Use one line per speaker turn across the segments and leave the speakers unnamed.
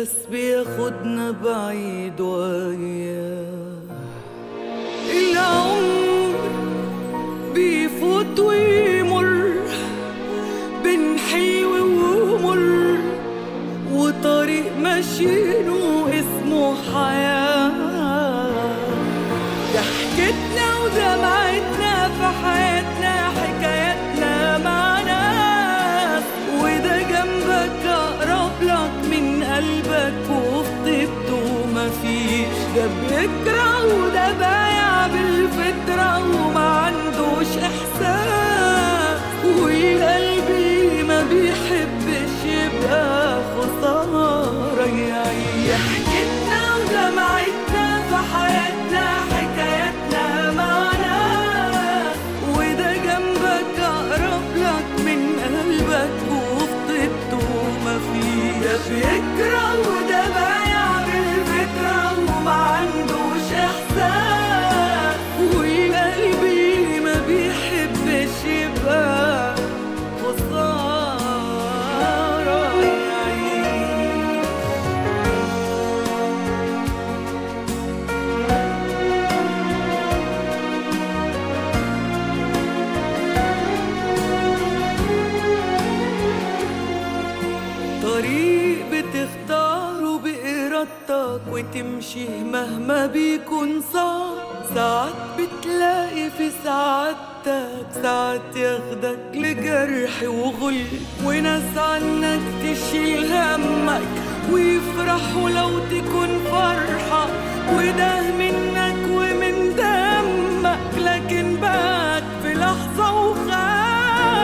بس بياخدنا بعيد وياه العمر بيفوت ويمر بين حلو ومر وطريق ماشيينه اسمه حياة ضحكتنا ودمعتنا في حياتنا حكاياتنا مع ناس وده جنبك أقرب لك من قلبك وفي طيبته مفيش ده بيكره وده بايع بالفطرة وما عندوش إحساس وقلبي ما بيحبش يبقى خسارة يعيش ضحكتنا ودمعتنا في حياتنا حكاياتنا معنا وده جنبك أقرب لك من قلبك وفي طيبته مفيش ده بيكره وده بايع بالفكرة وما عندوش إحساس وقلبي ما بيحبش يبقى خسارة يعيش طريق بتختاره بإرادتك وتمشي مهما بيكون صعب ساعات بتلاقي في سعادتك ساعات ياخدك لجرح وغل وناس عنك تشيل همك ويفرحوا لو تكون فرحة وده منك ومن دمك لكن بات في لحظة وخاف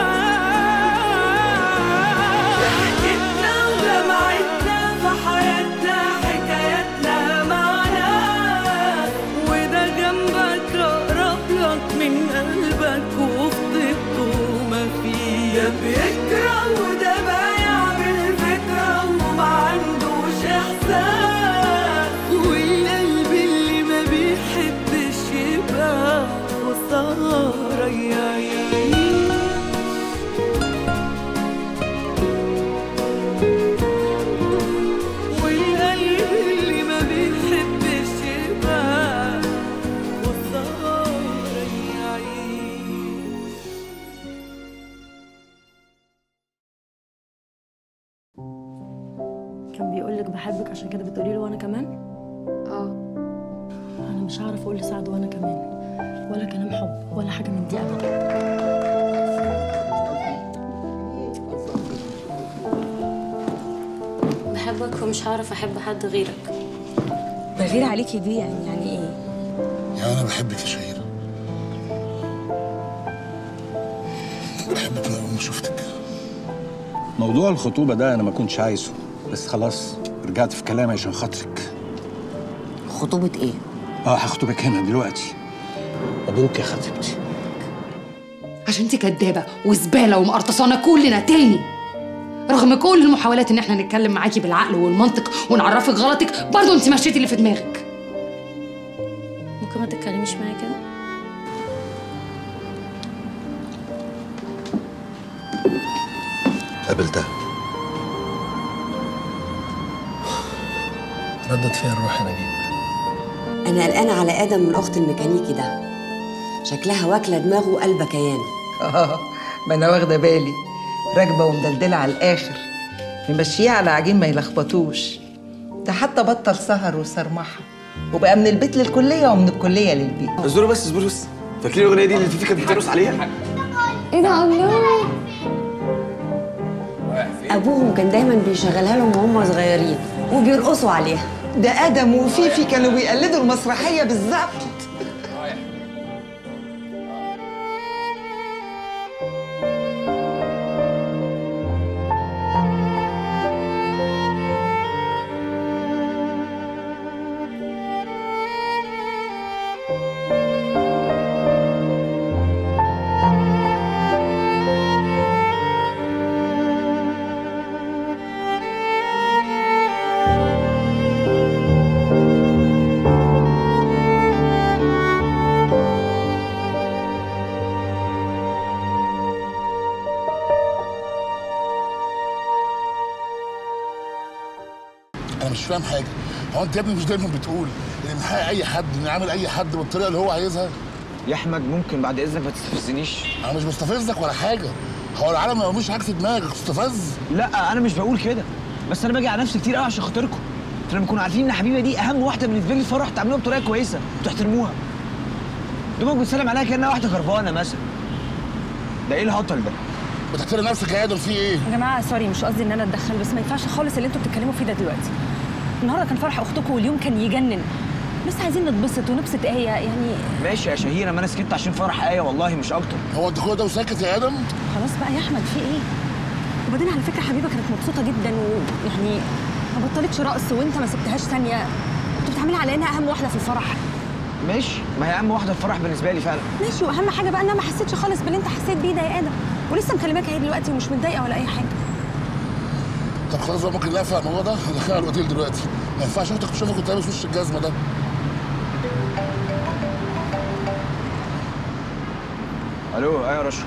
ضحكتنا ودمعتنا في حياتنا حكاياتنا معنا وده جنبك أقرب لك من قلبك وفي طيبته مفيش ده بيكره وده بايع بالفكرة وما عندوش إحساس والقلب اللي ما بيحبش يبقى خسارة يعيش والقلب اللي ما بيحبش يبقى خسارة يعيش
كان بيقول لك بحبك عشان كده بتقولي له وانا كمان
اه
انا مش هعرف اقول لسعد وانا كمان ولا كلام حب ولا حاجه من دي ابدا
بحبك ومش هعرف احب حد غيرك
بغير عليكي دي يعني يعني ايه
يعني انا بحبك يا شهيرة بحبك من اول ما شفتك
موضوع الخطوبة ده أنا ما كنتش عايزه بس خلاص رجعت في كلامي عشان خاطرك
خطوبة ايه؟
اه هخطبك هنا دلوقتي مبروك يا خطيبتي
عشان انت كدابه وزباله ومقرطصانه كلنا تاني رغم كل المحاولات ان احنا نتكلم معاكي بالعقل والمنطق ونعرفك غلطك برضه انت مشيتي اللي في دماغك
ممكن ما تتكلميش معايا كده
قابلتها ردت فيها الروح يا نجيب
انا قلقانة على ادم من اخت الميكانيكي ده شكلها واكلة دماغه وقلبه كيان
اه ما انا واخده بالي راكبه ومدلدله على الاخر ممشيه على عجين ما يلخبطوش ده حتى بطل سهر وصرمحه وبقى من البيت للكليه ومن الكليه للبيت
اصبروا بس اصبروا بس فاكرين الاغنيه دي اللي فيفي كانت بترقص عليها؟
ايه ده الله
ابوهم كان دايما بيشغلها لهم وهم صغيرين وبيرقصوا عليها
ده ادم وفيفي كانوا بيقلدوا المسرحيه بالظبط
فاهم حاجه هو انت يا ابني مش دايما بتقول ان من حق اي حد انه يعمل اي حد بالطريقه اللي هو عايزها
يا احمد ممكن بعد اذنك ما تستفزنيش
انا مش بستفزك ولا حاجه هو العالم ما يعملوش عكس دماغك تستفز
لا انا مش بقول كده بس انا باجي على نفسي كتير قوي عشان خاطركم انتوا لما تكونوا عارفين ان حبيبه دي اهم واحده بالنسبه لي الفرح تعملوها بطريقه كويسه وتحترموها دوبك بتسلم عليها كانها واحده خربانه مثلا ده ايه الهطل ده
بتحترم نفسك يا ادم في ايه
يا جماعه سوري مش قصدي ان انا اتدخل بس ما ينفعش خالص اللي انتوا بتتكلموا فيه ده دلوقتي النهارده كان فرح اختكم واليوم كان يجنن لسه عايزين نتبسط ونبسط ايه يعني
ماشي يا شهيره ما انا سكت عشان فرح ايه والله مش اكتر
هو انت كل ده وساكت يا ادم
خلاص بقى يا احمد في ايه وبعدين على فكره حبيبه كانت مبسوطه جدا ويعني ما بطلتش رقص وانت ما سبتهاش ثانيه انتوا بتعملي على انها اهم واحده في الفرح
ماشي ما هي اهم واحده في الفرح بالنسبه لي فعلا
ماشي واهم حاجه بقى ان انا ما حسيتش خالص باللي انت حسيت بيه ده يا ادم ولسه مكلماك اهي دلوقتي ومش متضايقه ولا اي حاجه
طب خلاص بقى ممكن نقفل على الموضوع ده ندخلها على الاوتيل دلوقتي ما ينفعش اختك تشوفك وانت لابس وش الجزمه ده
الو ايه يا رشا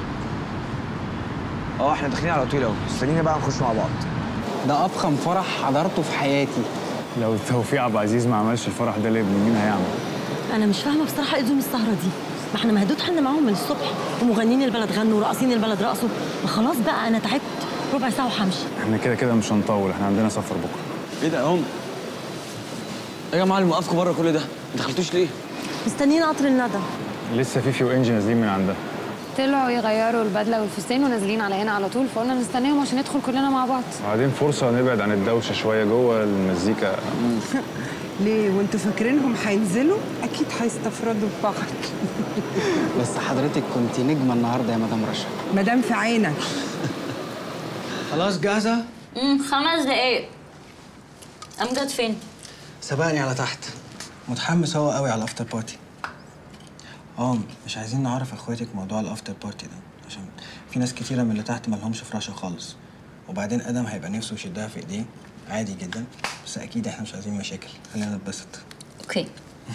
اه احنا داخلين على الاوتيل اهو استنينا بقى نخش مع بعض
ده افخم فرح حضرته في حياتي
لو توفيق عبد العزيز ما عملش الفرح ده لابني مين هيعمل؟
انا مش فاهمه بصراحه ايه زوم السهره دي ما احنا مهدود حنا معاهم من الصبح ومغنيين البلد غنوا وراقصين البلد رقصوا ما خلاص بقى انا تعبت ربع ساعه وهمشي
احنا كده كده مش هنطول احنا عندنا سفر بكره
ايه ده هم ايه يا معلم وقفكم بره كل ده ما دخلتوش ليه
مستنيين قطر الندى
لسه فيفي وانجي نازلين من عندها
طلعوا يغيروا البدله والفستان ونازلين على هنا على طول فقلنا نستناهم عشان ندخل كلنا مع بعض
وبعدين فرصه نبعد عن الدوشه شويه جوه المزيكا
ليه وانتوا فاكرينهم هينزلوا اكيد هيستفردوا ببعض
بس حضرتك كنت نجمه النهارده يا مدام رشا
مدام في عينك
خلاص جاهزه
امم خمس دقايق امجد فين
سبقني على تحت متحمس هو قوي على الافتر بارتي اه مش عايزين نعرف اخواتك موضوع الافتر بارتي ده عشان في ناس كتيره من اللي تحت ما لهمش في رشا خالص وبعدين ادم هيبقى نفسه يشدها في ايديه عادي جدا بس اكيد احنا مش عايزين مشاكل خلينا نتبسط
اوكي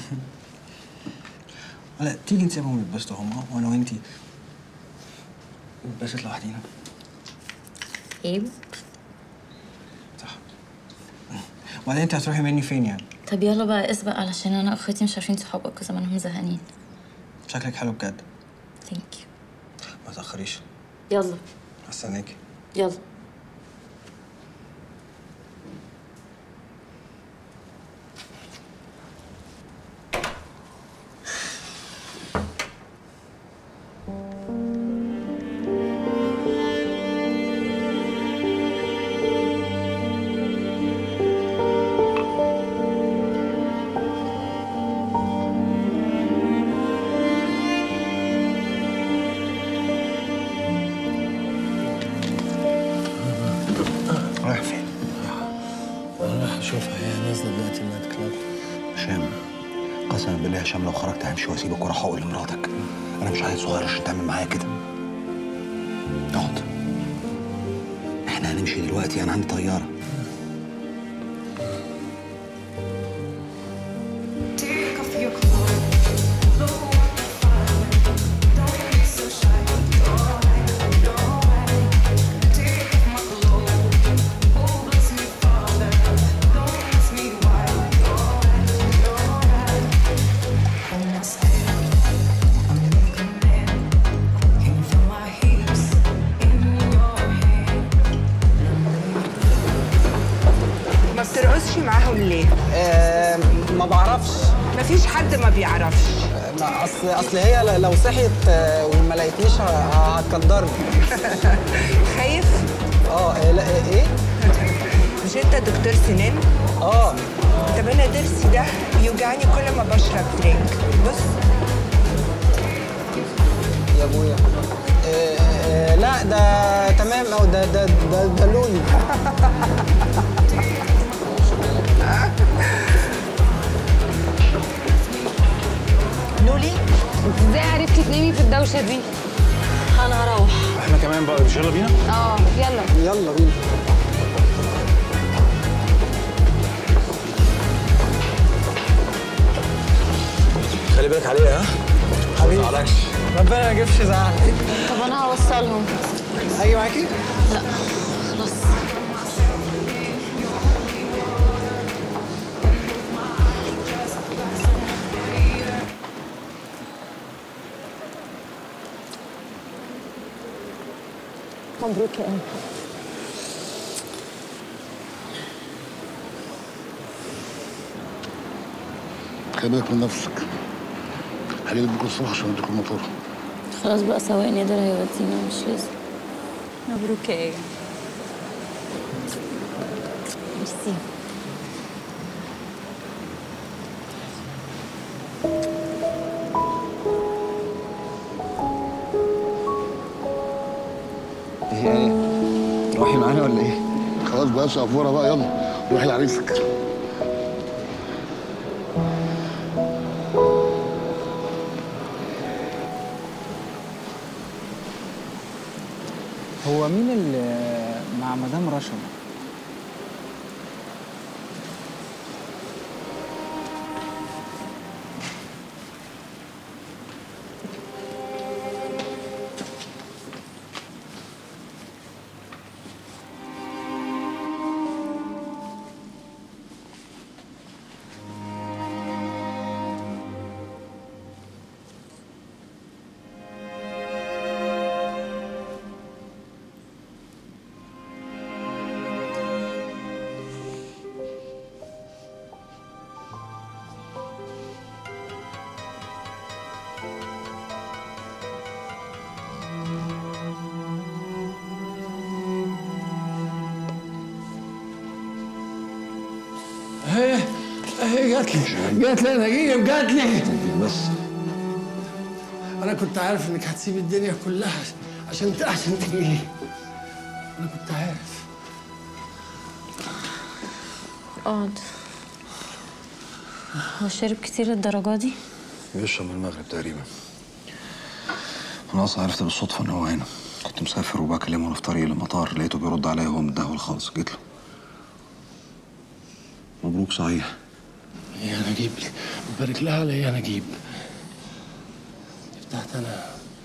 لا تيجي نسيبهم يتبسطوا هما وانا وانتي نتبسط لوحدينا
ايه
وبعدين انت هتروحي مني فين يعني
طب يلا بقى اسبق علشان انا اخواتي مش عارفين صحابك وزمانهم زهقانين
شكلك حلو بجد
ثانك يو
ما تاخريش
يلا
هستناكي
يلا
رايح فين؟
انا رايح اشوفها هي نازله دلوقتي النايت كلاب
هشام قسما بالله يا هشام لو خرجت همشي واسيبك واروح اقول لمراتك انا مش عايز صغير عشان تعمل معايا كده اقعد احنا هنمشي دلوقتي انا عندي طياره
ما بترقصش معاهم ليه؟
آه ما بعرفش
مفيش حد ما بيعرفش
ما اصل اصل هي ل- لو صحيت آه، وما لقيتنيش ه- هتقدرني
خايف؟
اه آه، لا آه، ايه؟
مش انت دكتور سنان؟
اه
طب انا ضرسي ده بيوجعني كل ما بشرب درينك بص
يا ابويا آه، آه، لا ده تمام او ده ده ده, ده لولي
لولي انت ازاي عرفتي تنامي في الدوشه دي
انا هروح
احنا كمان بقى مش يلا بينا
اه يلا
يلا بينا
خلي بالك عليها ها
حبيبي
معلش
ربنا ما يجيبش زعل
طب انا هوصلهم
اجي معاكي؟
لا خلاص
مبروك يا قلبي
خلي بالك من نفسك هجيلك بكره الصبح عشان اديك المطار
خلاص بقى سواق نادر هيودينا مش لازم
مبروك يا ايه
ميرسي
ايه ايه تروحي معانا ولا ايه؟
خلاص بقى افوره بقى يلا روحي لعريسك
هو مين اللي مع مدام رشا ده؟
اهي اهي جات لي جات لي نجيب جات لي
بس
انا كنت عارف انك هتسيب الدنيا كلها عشان عشان تجيلي انا كنت عارف
اقعد هو شرب كتير الدرجة دي؟
بيشرب من المغرب تقريبا انا اصلا عرفت بالصدفه ان هو هنا كنت مسافر وبكلمه وانا في طريق المطار لقيته بيرد عليا وهو متدهول خالص جيت له مبروك صحيح
يا نجيب بارك لها علي يا نجيب دي بتاعت انا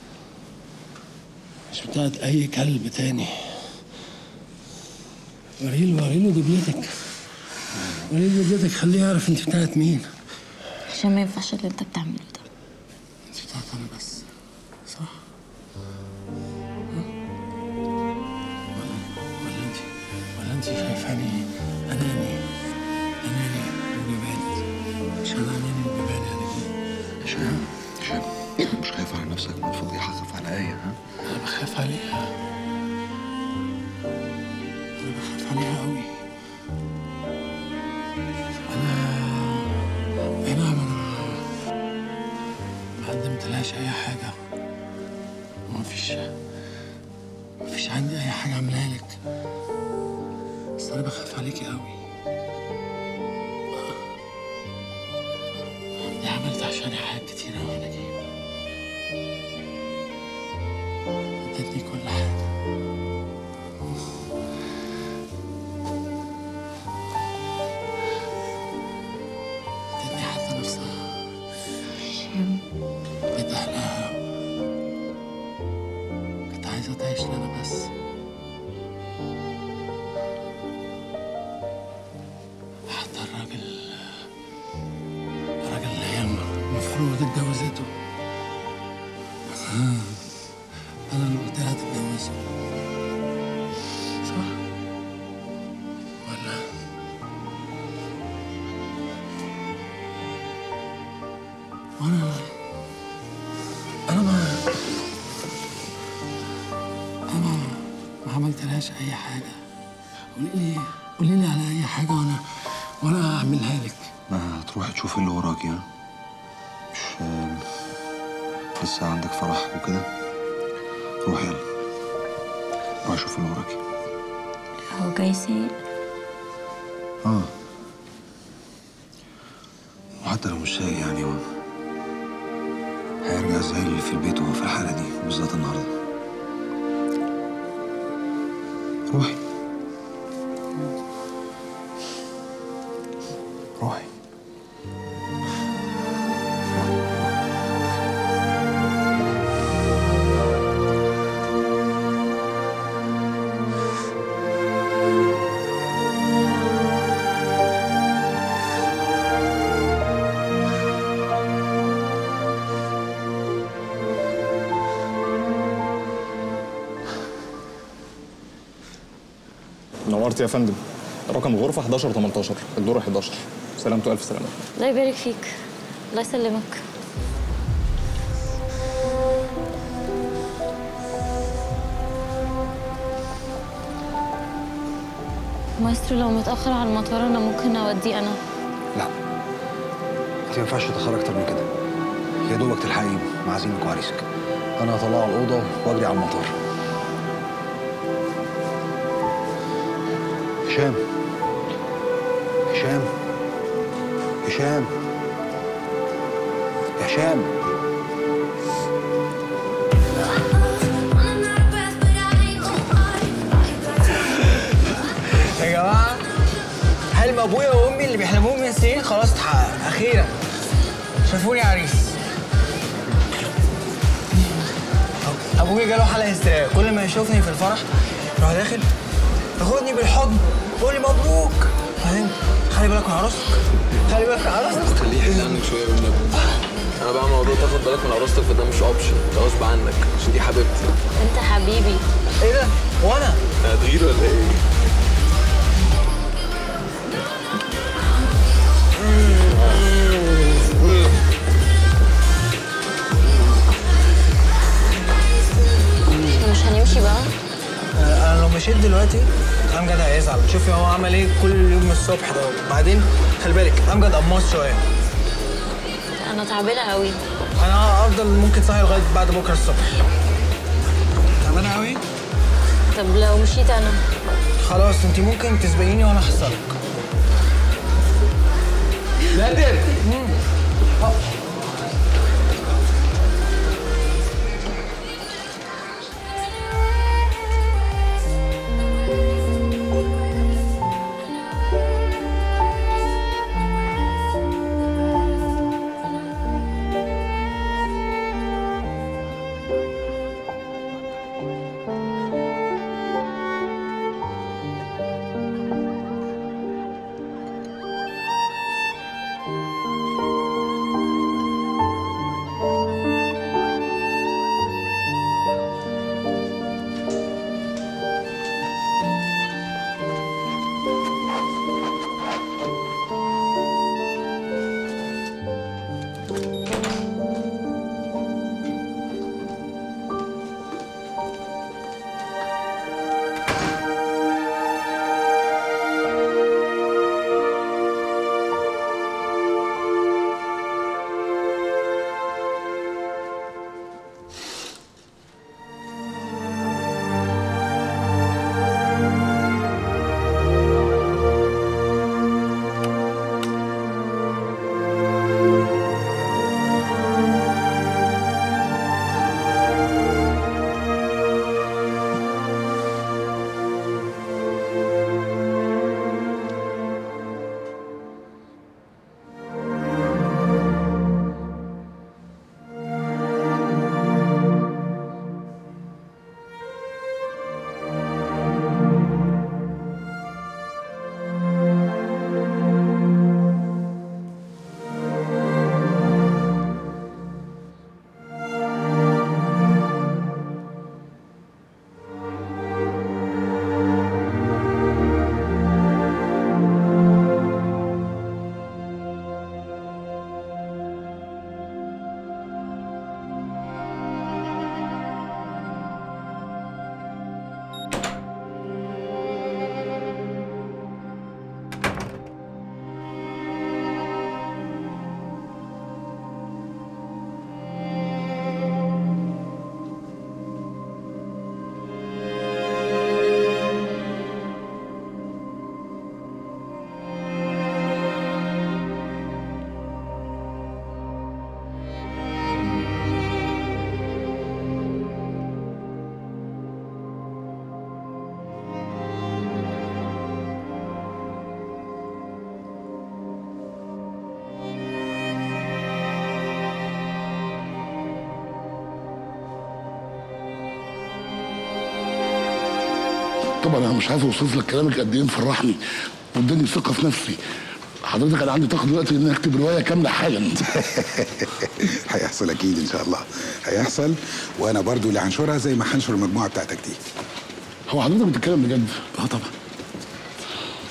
مش بتاعت اي كلب تاني وريله وريله دبلتك وريله دبلتك خليه يعرف انت بتاعت مين
عشان ما ينفعش اللي انت بتعمله ده
انت بتاعت انا بس صح ها؟ ولا ولا انت ولا انت شايفاني اناني اناني وجبان مش انا اناني وجبان يا نجيب
هشام هشام مش خايف على نفسك من الفضيحه خاف على ايه ها
انا بخاف عليها انا بخاف عليها قوي انا اي نعم انا ما قدمتلهاش اي حاجه وما فيش ما فيش عندي اي حاجه اعملها لك بس انا بخاف عليكي قوي دي عملت عشاني حاجات كتير قوي يا نجيب ادتني كل حاجة ادتني حتى نفسها اديت أهلها كانت عايزة تعيش لنا بس حتى الراجل الراجل اللي هي المفروض اتجوزته أنا اللي قلت لها تتجوزه صح؟ ولا وأنا أنا ما أنا ما عملتلهاش أي حاجة قولي لي قولي لي على أي حاجة وأنا وأنا أعملها لك
ما تروحي تشوفي اللي وراكي ها مش آه، لسه عندك فرح وكده روحي يلا روحي شوفي اللي وراكي
هو جاي سيء
اه وحتى لو مش سايق يعني هو هيرجع زي اللي في البيت وهو في الحالة دي بالذات النهارده روحي روحي
نورت يا فندم رقم الغرفه 11 18 الدور 11 سلامته الف سلامه
الله يبارك فيك الله يسلمك مايسترو لو متأخر على المطار أنا ممكن أوديه أنا
لا انت ما ينفعش تتاخر اكتر من كده يا دوبك تلحقي معازيمك وعريسك انا هطلعه على الاوضه واجري على المطار هشام هشام هشام يا هشام
يا جماعه حلم ابويا وامي اللي بيحلموه من سنين خلاص اتحقق اخيرا شافوني عريس ابويا جاله حلقه هستيريه كل ما يشوفني في الفرح يروح داخل ياخدني بالحضن يقول لي مبروك بعدين خلي بالك من عروستك خلي بالك من عروستك
خليه يحل عنك شويه بالنبي انا بقى موضوع تاخد بالك من عروستك فده مش اوبشن ده غصب عنك عشان دي حبيبتي
أنت حبيبي
ايه ده؟ وانا؟
هتغير ولا ايه؟
إحنا مش هنمشي بقى
انا لو مشيت دلوقتي امجد هيزعل شوفي هو عمل ايه كل يوم الصبح ده وبعدين خلي بالك امجد قماص شويه
أنا تعبانة قوي
انا افضل ممكن صاحي لغايه بعد بكره الصبح تعبانه قوي
طب لو مشيت أنا
خلاص انت ممكن تسبقيني وانا احصلك نادر
طبعا انا مش عايز اوصف لك كلامك قد ايه مفرحني واداني ثقه في نفسي حضرتك انا عندي طاقه دلوقتي ان اكتب روايه كامله حالا
هيحصل اكيد ان شاء الله هيحصل وانا برضو اللي هنشرها زي ما هنشر المجموعه بتاعتك دي
هو حضرتك بتتكلم بجد
اه طبعا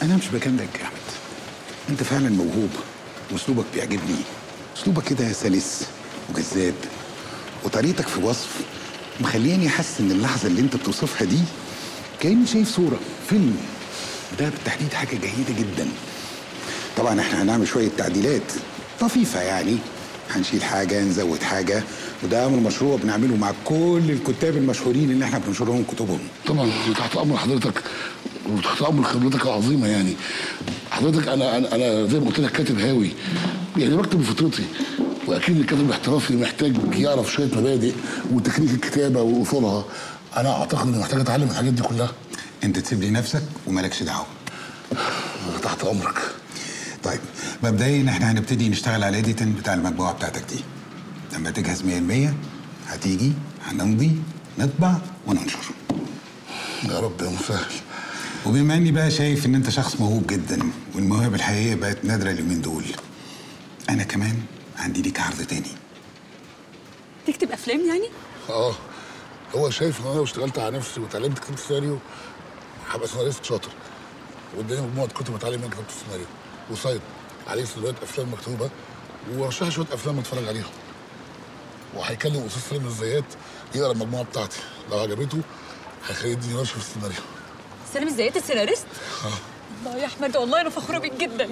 انا مش بجاملك يا احمد انت فعلا موهوب واسلوبك بيعجبني اسلوبك كده سلس وجذاب وطريقتك في وصف مخليني حاسس ان اللحظه اللي انت بتوصفها دي كاني شايف صوره فيلم ده بالتحديد حاجه جيده جدا طبعا احنا هنعمل شويه تعديلات طفيفه يعني هنشيل حاجه نزود حاجه وده امر مشروع بنعمله مع كل الكتاب المشهورين اللي احنا بننشر لهم كتبهم
طبعا دي تحت امر حضرتك وتحت امر خبرتك العظيمه يعني حضرتك انا انا انا زي ما قلت لك كاتب هاوي يعني بكتب بفطرتي واكيد الكاتب الاحترافي محتاج يعرف شويه مبادئ وتكنيك الكتابه واصولها انا اعتقد اني محتاج اتعلم الحاجات دي كلها
انت تسيب لي نفسك ومالكش دعوه
تحت امرك
طيب مبدئيا احنا هنبتدي نشتغل على الايديتنج بتاع المطبوعه بتاعتك دي لما تجهز 100% هتيجي هنمضي نطبع وننشر
يا رب يا مسهل
وبما اني بقى شايف ان انت شخص موهوب جدا والمواهب الحقيقيه بقت نادره اليومين دول انا كمان عندي ليك عرض تاني
تكتب افلام يعني
اه هو شايف ان انا لو اشتغلت على نفسي واتعلمت كتابه السيناريو هبقى سيناريست شاطر واداني مجموعه كتب اتعلم منها كتابه السيناريو وسايت عليه سلوات افلام مكتوبه ورشح شويه افلام اتفرج عليها وهيكلم استاذ سليم الزيات يقرا المجموعه بتاعتي لو عجبته هيخليه يديني ورشه في السيناريو
سالم الزيات السيناريست
اه
الله يا احمد والله انا فخوره بيك جدا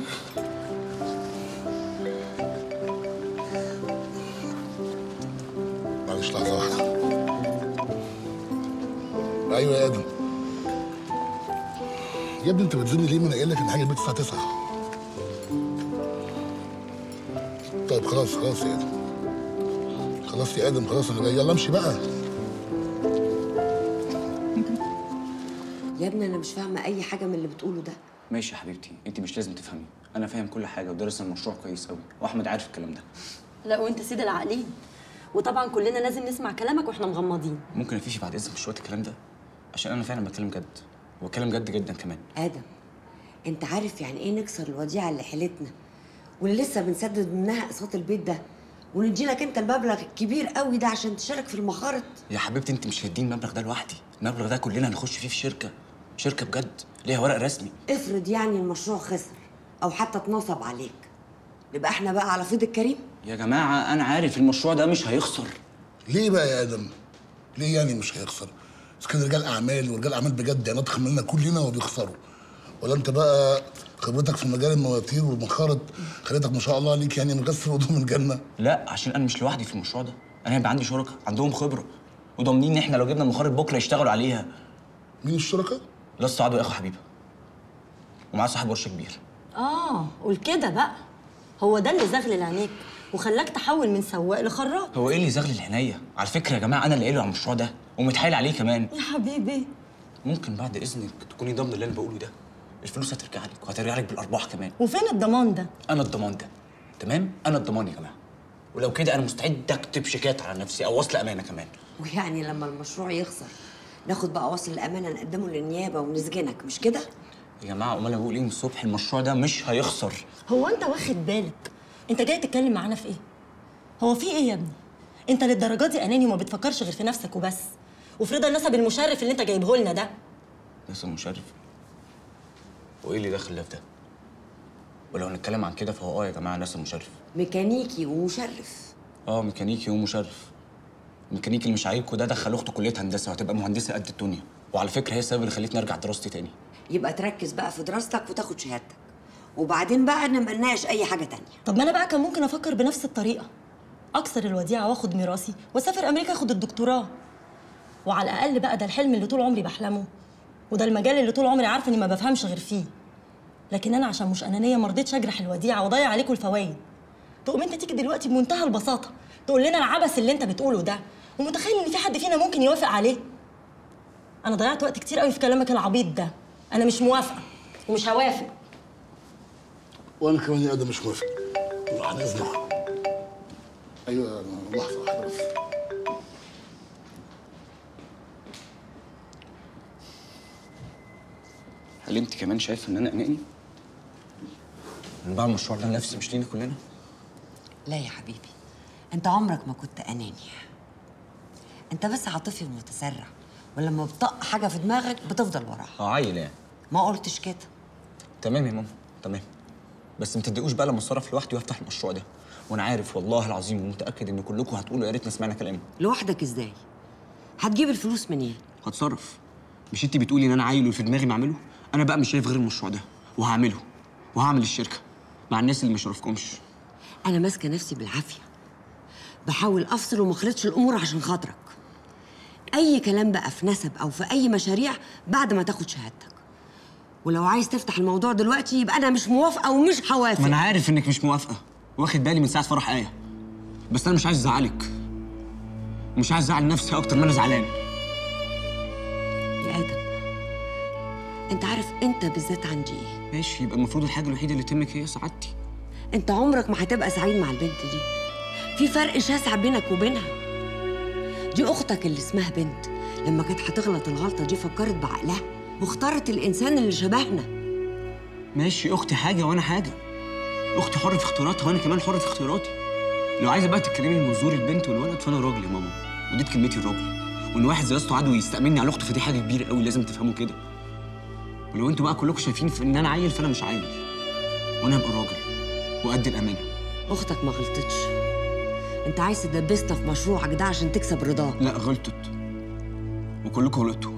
معلش لحظه واحده ايوه يا ادم يا ابني انت بتزني ليه ما انا قايل لك ان حاجه البيت الساعه 9 طيب خلاص خلاص يا ادم خلاص يا ادم خلاص انا جاي يلا امشي بقى
يا ابني انا مش فاهمه اي حاجه من اللي بتقوله ده
ماشي يا حبيبتي انت مش لازم تفهمي انا فاهم كل حاجه ودارس المشروع كويس قوي واحمد عارف الكلام ده
لا وانت سيد العاقلين وطبعا كلنا لازم نسمع كلامك واحنا مغمضين
ممكن افيش بعد اذنك شويه الكلام ده عشان انا فعلا بتكلم جد وبتكلم جد جدا كمان
ادم انت عارف يعني ايه نكسر الوديعه اللي حيلتنا واللي لسه بنسدد منها اقساط البيت ده وندي لك انت المبلغ الكبير قوي ده عشان تشارك في المخارط
يا حبيبتي انت مش هتديني المبلغ ده لوحدي المبلغ ده كلنا هنخش فيه في شركه شركه بجد ليها ورق رسمي
افرض يعني المشروع خسر او حتى اتنصب عليك يبقى احنا بقى على فيض الكريم
يا جماعه انا عارف المشروع ده مش هيخسر
ليه بقى يا ادم ليه يعني مش هيخسر بس كان رجال اعمال ورجال اعمال بجد يعني اضخم مننا كلنا وبيخسروا ولا انت بقى خبرتك في مجال المواتير والمخارط خليتك ما شاء الله عليك يعني مغسل هدوم الجنه
لا عشان انا مش لوحدي في المشروع ده انا هيبقى عندي شركاء عندهم خبره وضامنين ان احنا لو جبنا المخارط بكره يشتغلوا عليها
مين الشركاء
لا السعاد واخو حبيبه ومعاه صاحب ورشه كبير
اه قول كده بقى هو ده اللي زغلل عينيك وخلاك تحول من سواق لخراط
هو ايه اللي زغل العناية؟ على فكره يا جماعه انا اللي قايله على المشروع ده ومتحايل عليه كمان
يا حبيبي
ممكن بعد اذنك تكوني ضامنه اللي انا بقوله ده الفلوس هترجع لك وهترجع لك بالارباح كمان
وفين الضمان ده
انا الضمان ده تمام انا الضمان يا جماعه ولو كده انا مستعد اكتب شيكات على نفسي او وصل امانه كمان
ويعني لما المشروع يخسر ناخد بقى وصل الامانه نقدمه للنيابه ونسجنك مش كده
يا جماعه امال انا بقول ايه من الصبح المشروع ده مش هيخسر
هو انت واخد بالك انت جاي تتكلم معانا في ايه هو في ايه يا ابني انت للدرجه دي اناني وما بتفكرش غير في نفسك وبس وفرضا النسب المشرف اللي انت جايبه لنا ده
لسه مشرف وايه اللي دخل ده في ده ولو هنتكلم عن كده فهو اه يا جماعه ناس مشرف
ميكانيكي ومشرف
اه ميكانيكي ومشرف الميكانيكي اللي مش عاجبكوا ده دخل اخته كليه هندسه وهتبقى مهندسه قد الدنيا وعلى فكره هي السبب اللي خلتني ارجع دراستي تاني
يبقى تركز بقى في دراستك وتاخد شهادتك وبعدين بقى نبقى نناقش اي حاجه تانية
طب ما انا بقى كان ممكن افكر بنفس الطريقه اكسر الوديعه واخد ميراثي واسافر امريكا اخد الدكتوراه وعلى الاقل بقى ده الحلم اللي طول عمري بحلمه وده المجال اللي طول عمري عارفه اني ما بفهمش غير فيه لكن انا عشان مش انانيه ما رضيتش اجرح الوديعه واضيع عليكم الفوائد تقوم انت تيجي دلوقتي بمنتهى البساطه تقول لنا العبث اللي انت بتقوله ده ومتخيل ان في حد فينا ممكن يوافق عليه انا ضيعت وقت كتير قوي في كلامك العبيط ده انا مش موافقه ومش هوافق
وانا كمان يا ادم مش موافق بعد اذنك ايوه لحظه واحده بس
هل انت كمان شايفه ان انا اناني؟ انا بعمل المشروع ده لنفسي مش لينا كلنا
لا يا حبيبي انت عمرك ما كنت اناني انت بس عاطفي ومتسرع ولما بتطق حاجه في دماغك بتفضل وراها
اه عيل يعني
ما قلتش كده
تمام يا ماما تمام بس ما تدقوش بقى لما اتصرف لوحدي وافتح المشروع ده وانا عارف والله العظيم ومتاكد ان كلكم هتقولوا يا ريتنا سمعنا كلامه
لوحدك ازاي هتجيب الفلوس منين
هتصرف مش انت بتقولي ان انا عايل واللي في دماغي ما اعمله انا بقى مش شايف غير المشروع ده وهعمله وهعمل الشركه مع الناس اللي ما يشرفكمش
انا ماسكه نفسي بالعافيه بحاول افصل وما اخلطش الامور عشان خاطرك اي كلام بقى في نسب او في اي مشاريع بعد ما تاخد شهادتك ولو عايز تفتح الموضوع دلوقتي يبقى انا مش موافقه ومش هوافق
ما انا عارف انك مش موافقه واخد بالي من ساعه فرح ايه بس انا مش عايز ازعلك ومش عايز ازعل نفسي اكتر ما انا زعلان
يا ادم انت عارف انت بالذات عندي ايه
ماشي يبقى المفروض الحاجه الوحيده اللي تهمك هي سعادتي
انت عمرك ما هتبقى سعيد مع البنت دي في فرق شاسع بينك وبينها دي اختك اللي اسمها بنت لما كانت هتغلط الغلطه دي فكرت بعقلها واختارت الانسان اللي شبهنا
ماشي اختي حاجه وانا حاجه اختي حره في اختياراتها وانا كمان حره في اختياراتي لو عايزه بقى تتكلمي من منظور البنت والولد فانا راجل يا ماما ودي كلمتي الراجل وان واحد زي اسطى عدو يستأمني على اخته فدي حاجه كبيره قوي لازم تفهموا كده ولو انتوا بقى كلكم شايفين في ان انا عيل فانا مش عيل وانا هبقى راجل وقد الامانه
اختك ما غلطتش انت عايز تدبسنا في مشروعك ده عشان تكسب رضاه
لا غلطت وكلكم غلطتوا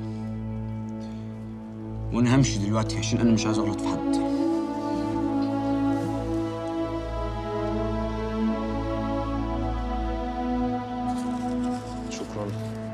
وانا همشي دلوقتي عشان انا مش عايز اغلط في حد
شكرا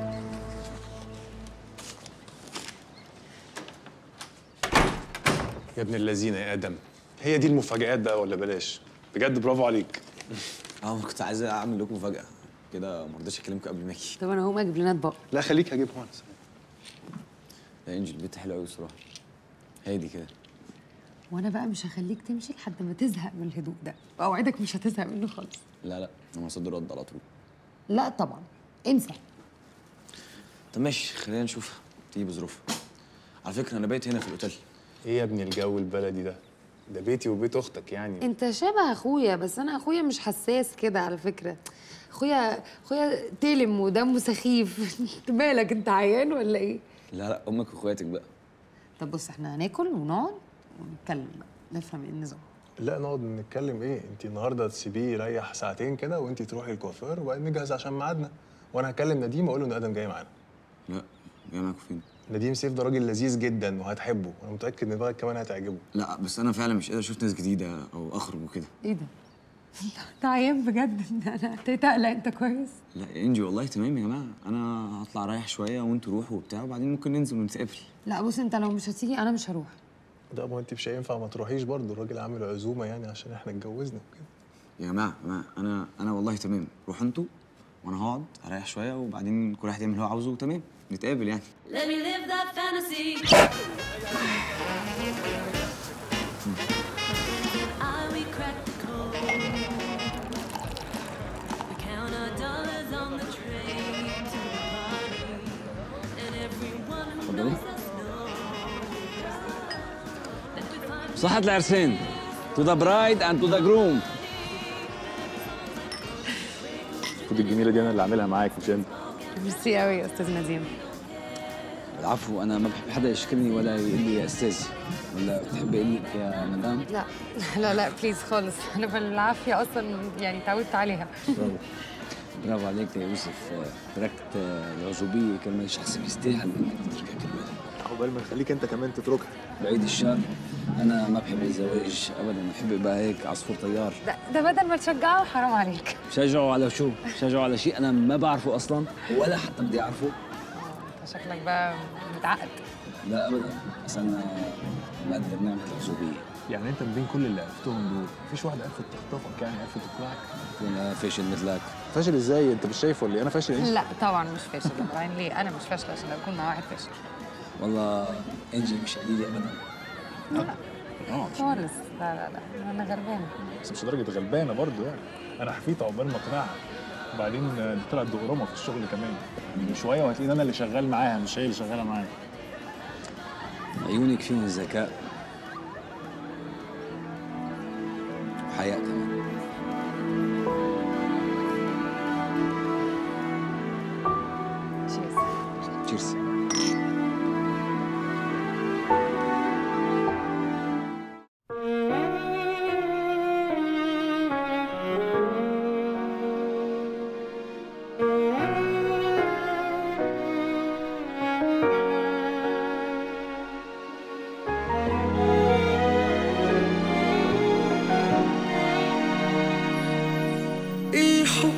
يا ابن اللذينه يا ادم هي دي المفاجآت بقى ولا بلاش بجد برافو عليك
اه كنت عايز اعمل لكم مفاجاه كده ما رضيتش اكلمكم قبل ما اجي
طب انا هقوم اجيب لنا اطباق
لا خليك هجيبها انا
يا انجل البيت حلو قوي الصراحه هادي كده
وانا بقى مش هخليك تمشي لحد ما تزهق من الهدوء ده واوعدك مش هتزهق منه خالص
لا لا انا مصدر رد على طول
لا طبعا انسى
طب ماشي خلينا نشوف تيجي بظروفها على فكره انا بايت هنا في الاوتيل
ايه يا ابني الجو البلدي ده ده بيتي وبيت اختك يعني
انت شبه اخويا بس انا اخويا مش حساس كده على فكره اخويا اخويا تلم ودمه سخيف انت مالك انت عيان ولا ايه
لا لا امك واخواتك بقى
طب بص احنا هناكل ونقعد ونتكلم بقى نفهم ايه النظام
لا نقعد نتكلم ايه انت النهارده تسيبيه يريح ساعتين كده وانت تروحي الكوافير وبعدين نجهز عشان ميعادنا وانا هكلم نديم اقول له ان ادم جاي معانا
لا جاي معاكم فين
نديم سيف ده راجل لذيذ جدا وهتحبه وانا متاكد ان دماغك كمان هتعجبه
لا بس انا فعلا مش قادر اشوف ناس جديده او اخرج وكده
ايه ده انت عيان بجد انا تقلق انت كويس
لا يا انجي والله تمام يا جماعه انا هطلع رايح شويه وانتوا روحوا وبتاع وبعدين ممكن ننزل ونتقابل
لا بص انت لو مش هتيجي انا مش هروح
ده ما انت مش هينفع ما تروحيش برضه الراجل عامل عزومه يعني عشان احنا اتجوزنا وكده
يا جماعه يا جماعه انا انا والله تمام روحوا انتوا وانا هقعد اريح شويه وبعدين كل واحد يعمل اللي هو عاوزه وتمام نتقابل يعني
Let me live that fantasy. I we crack the code. We count our dollars on the train to the party, and everyone who
اتفضلي
knows us knows.
صحة العرسين to the bride and to the groom
خد الجميله دي انا اللي عاملها معاك مش انت
ميرسي قوي يا استاذ نديم
العفو انا ما بحب حدا يشكرني ولا يقول لي يا استاذ ولا بتحب اقول لك يا مدام
لا لا لا بليز خالص انا بالعافيه اصلا يعني تعودت عليها
برافو برافو عليك يا يوسف آه، تركت آه، العزوبيه كلمه شخص بيستاهل انك تتركها كلمه
عقبال ما نخليك انت كمان تتركها
بعيد الشر انا ما بحب الزواج ابدا بحب يبقى هيك عصفور طيار
ده, ده بدل ما تشجعه حرام عليك
شجعوا على شو؟ شجعوا على شيء انا ما بعرفه اصلا ولا حتى بدي اعرفه
انت شكلك بقى متعقد
لا ابدا بس انا مقدر نعمه العزوبيه
يعني انت من بين كل اللي عرفتهم دول مفيش واحده عرفت تخطفك يعني عرفت تقنعك
انا فاشل مثلك
فاشل ازاي انت مش شايف ولا إيه؟ انا فاشل ايه
لا طبعا مش فاشل وبعدين ليه انا مش فاشله عشان اكون مع واحد فاشل
والله انجي مش قليله ابدا
لا خالص لا لا لا انا غلبانه
بس مش درجه غلبانه برضه يعني انا حفيت عقبال ما اقنعها وبعدين دي طلعت دغرمه في الشغل كمان من شويه وهتلاقيني انا اللي شغال معاها مش هي اللي شغاله معايا
عيونك فيهم ذكاء وحياء كمان تشيرس
الحب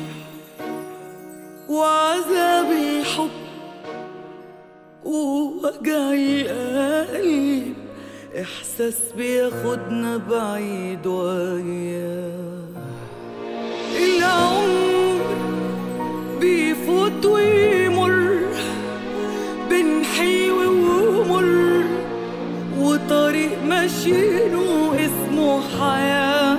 وعذاب الحب ووجع القلب إحساس بياخدنا بعيد وياه العمر بيفوت ويمر بين حلو ومر وطريق ماشيينه اسمه حياة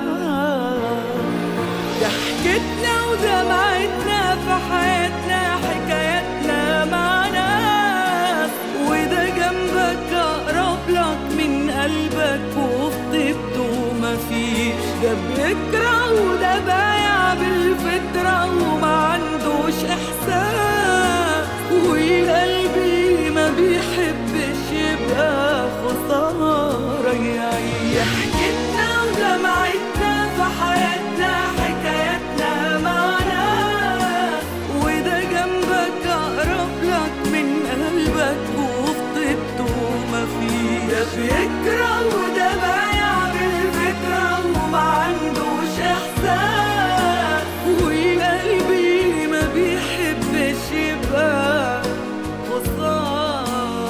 ده حكيتنا ودمعتنا في حياتنا حكاياتنا مع ناس وده جنبك أقرب لك من قلبك وفي طيبته مفيش ده بيكره وده بايع بالفطرة وما عندوش إحساس وقلبي ما بيحبش يبقى خسارة يعيش حكيتنا ودمعتنا في حياتنا حكاياتنا مع ناس وده جنبك أقرب لك من قلبك وفي طيبته مفيش ده بيكره وده بايع بالفكرة وما عندوش إحساس وقلبي ما بيحبش يبقى خسارة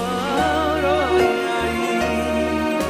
يعيش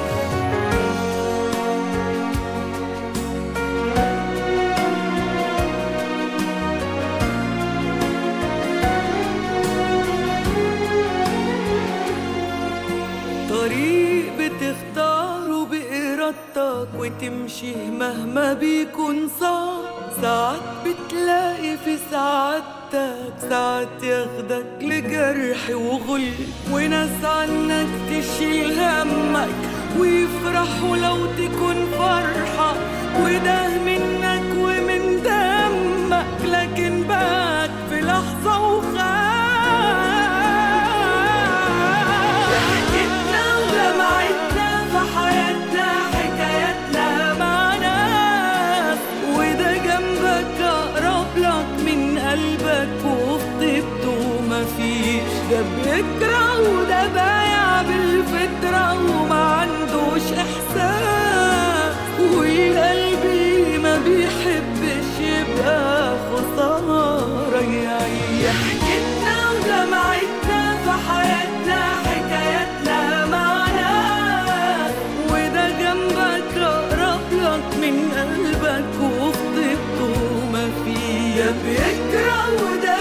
طريق بتختاره بإرادتك وتمشي مهما بيكون صعب ساعات بتلاقي في سعادتك ساعات ياخدك لجرح وغل وناس عنك تشيل همك ويفرحوا لو تكون فرحة وده منك ومن دمك لكن بات في لحظة وخاف حكيتنا ودمعتنا في حياتنا حكاياتنا مع ناس وده جنبك أقرب لك من قلبك وفي طيبته مفيش ده بيكره وده بايع بالفطرة وما عندوش إحساس وقلبي ما بيحبش يبقى خسارة يعيش حكيتنا ودمعتنا في حياتنا حكاياتنا مع ناس وده جنبك أقرب لك من قلبك وفي طيبته مفيش ده بيكره وده